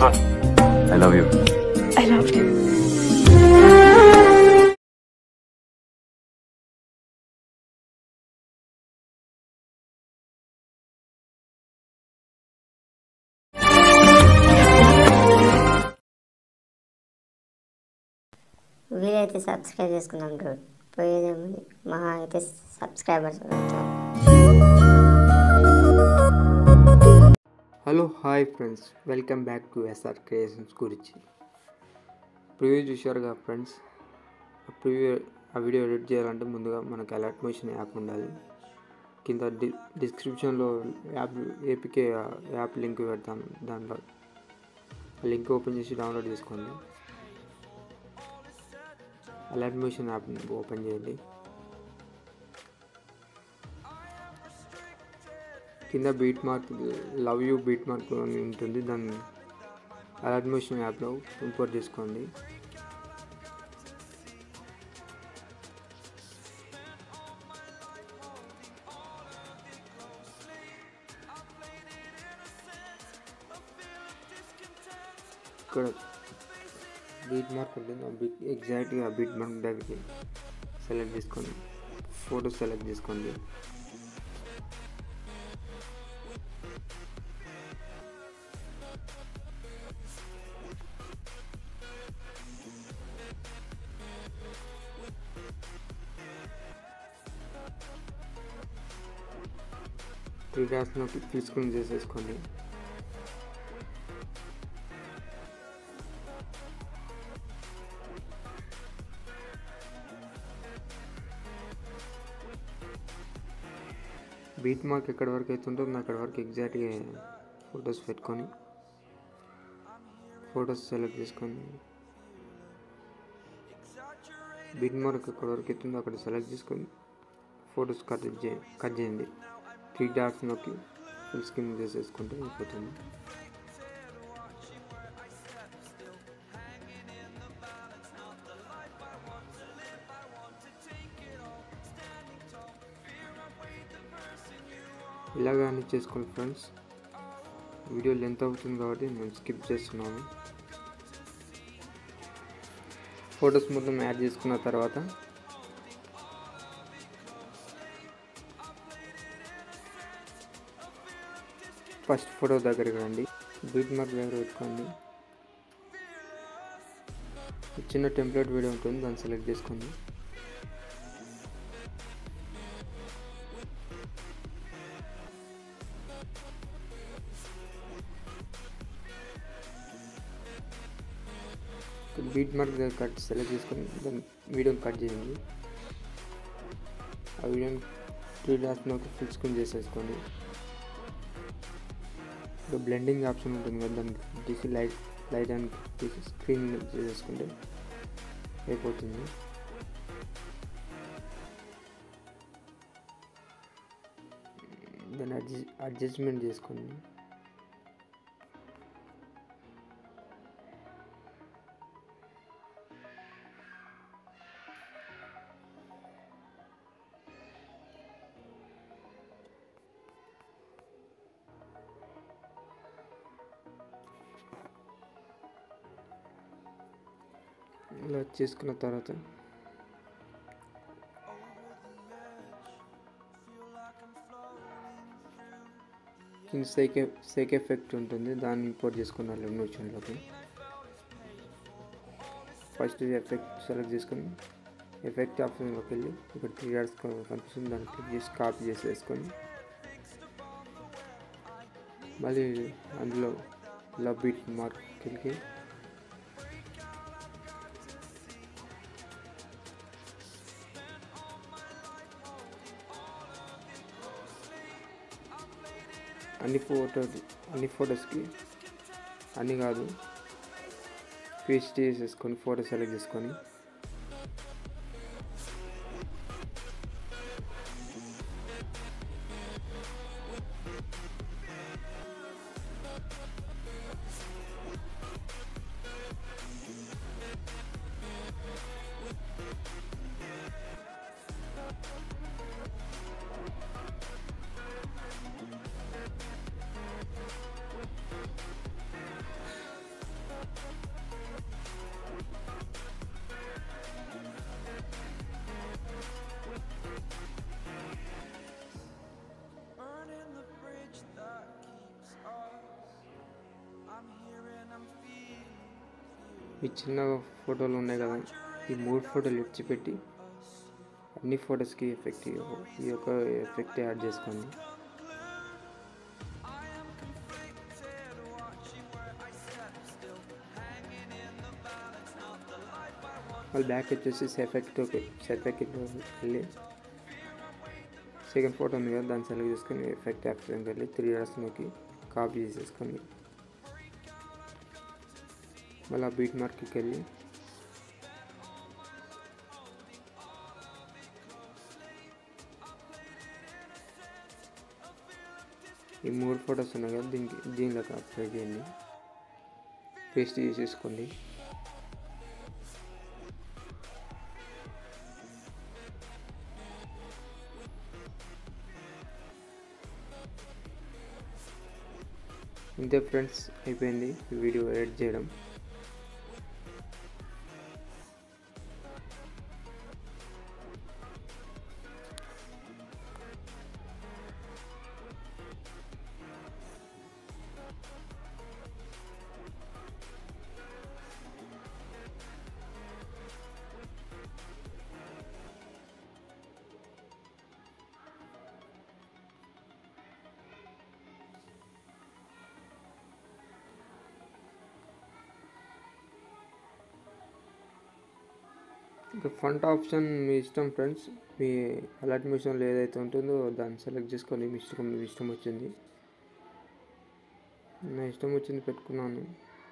I love you I love you వీలైతే subscribe చేసుకుందాం bro పోయేదేముంది మహా అయితే సబ్స్క్రైబర్స్ పెడతారు hello hi friends welcome back to SR creations గురించి ప్రివ్యూ చూశారుగా ఫ్రెండ్స్ ఆ ప్రివ్యూ ఆ వీడియో ఎడిట్ చేయాలంటే ముందుగా మనకు అలర్ట్ మోషన్ యాప్ ఉండాలి కింద డి డిస్క్రిప్షన్లో యాప్ ఏపీకే యాప్ లింక్ పెడతాను దాంట్లో ఆ లింక్ ఓపెన్ చేసి డౌన్లోడ్ చేసుకోండి అలర్ట్ మోషన్ యాప్ ఓపెన్ చేయండి కింద beat mark love you beat mark అని ఉంటుంది దాన్ని అలర్ట్ మోషన్ యాప్లో ఇంపోర్ట్ చేసుకోండి ఇక్కడ బీట్ మార్క్ ఉంటుంది ఆ బీట్ ఎగ్జాక్ట్గా ఆ బీట్ మార్క్ దగ్గరికి సెలెక్ట్ చేసుకోండి ఫోటో సెలెక్ట్ చేసుకోండి త్రీ డాట్స్లోకి ఫుల్ స్క్రీన్ చేసేసుకోండి బీట్ మార్క్ ఎక్కడి వరకు అయితే ఉంటుందో అక్కడి వరకు ఎగ్జాక్ట్గా ఫొటోస్ పెట్టుకొని ఫొటోస్ సెలెక్ట్ చేసుకొని బీట్ మార్క్ ఎక్కడి వరకు అవుతుందో అక్కడ సెలెక్ట్ చేసుకొని ఫొటోస్ కట్ చే కట్ చేయండి త్రీ డాట్స్ నొక్కి ఫుల్ స్క్రీన్ చేసేసుకుంటే అయిపోతుంది ఇలాగా అన్ని చేసుకోండి ఫ్రెండ్స్ వీడియో లెంత్ అవుతుంది కాబట్టి నేను స్కిప్ చేస్తున్నాను ఫొటోస్ మొత్తం యాడ్ చేసుకున్న తర్వాత ఫస్ట్ ఫోటో దగ్గరికి రండి బీట్ మార్క్ దగ్గర పెట్టుకోండి చిన్న టెంప్లెట్ వీడియో ఉంటుంది దాన్ని సెలెక్ట్ చేసుకోండి బీట్ మార్క్ దగ్గర కట్ సెలెక్ట్ చేసుకొని దాన్ని వీడియోని కట్ చేయండి ఆ వీడియోని త్రీ డాట్స్లోకి ఫుల్ స్క్రీన్ చేసేసుకోండి ఇక్కడ బ్లెండింగ్ ఆప్షన్ ఉంటుంది కదా దాన్ని తీసి లైట్ లైట్ అండ్ తీసి స్క్రీన్ చేసేసుకుంటే అయిపోతుంది దాన్ని అడ్జస్ట్ అడ్జస్ట్మెంట్ చేసుకోండి ఇలా చేసుకున్న తర్వాత కింద సేక్ సేక్ ఎఫెక్ట్ ఉంటుంది దాన్ని ఇంపోర్ట్ చేసుకున్న లెమినేషన్లోకి ఫస్ట్ ఎఫెక్ట్ సెలెక్ట్ చేసుకొని ఎఫెక్ట్ ఆప్షన్లోకి వెళ్ళి ఇక్కడ త్రీ డాట్స్ కనిపిస్తుంది దాన్ని క్లిక్ చేసి కాపీ చేసేసుకొని మళ్ళీ అందులో లవ్ బీట్ మార్క్కి అన్ని ఫోటో అన్ని ఫొటోస్కి అన్ని కాదు పేస్ట్ చేసేసుకొని ఫోటో సెలెక్ట్ చేసుకొని ఈ చిన్న ఫోటోలు ఉన్నాయి కదా ఈ మూడు ఫోటోలు విడిచిపెట్టి అన్ని ఫొటోస్కి ఎఫెక్ట్ ఈ యొక్క ఎఫెక్ట్ యాడ్ చేసుకోండి మళ్ళీ బ్యాక్ వచ్చేసి ఎఫెక్ట్ ఎఫెక్ట్ వెళ్ళి సెకండ్ ఫోటో ఉంది కదా దాన్ని సెలెక్ట్ చేసుకొని ఎఫెక్ట్ ఆప్షన్కి వెళ్ళి త్రీ నొక్కి కాపీ చేసేసుకోండి మళ్ళీ బీట్ మార్క్కి వెళ్ళి ఈ మూడు ఫొటోస్ ఉన్నాయి కదా దీనికి దీనిలోకి అప్లై చేయండి పేస్ట్ చేసేసుకోండి ఇంతే ఫ్రెండ్స్ అయిపోయింది ఈ వీడియో ఎడిట్ చేయడం ఇంకా ఫంట్ ఆప్షన్ మీ ఇష్టం ఫ్రెండ్స్ మీ అలర్ట్ మిషన్లో ఏదైతే ఉంటుందో దాన్ని సెలెక్ట్ చేసుకొని మీ ఇష్టం మీ ఇష్టం వచ్చింది నా ఇష్టం వచ్చింది పెట్టుకున్నాను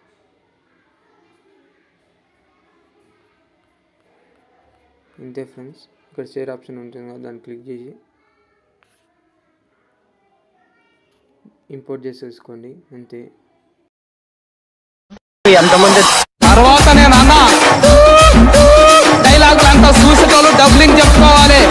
ఇంతే ఫ్రెండ్స్ ఇక్కడ షేర్ ఆప్షన్ ఉంటుంది కదా దాన్ని క్లిక్ చేసి ఇంపోర్ట్ చేసేసుకోండి అంతే ఎంతమంది తర్వాత నేను అన్న డైలాగులు అంతా చూసేటోళ్ళు డబ్లింగ్ చెప్పుకోవాలి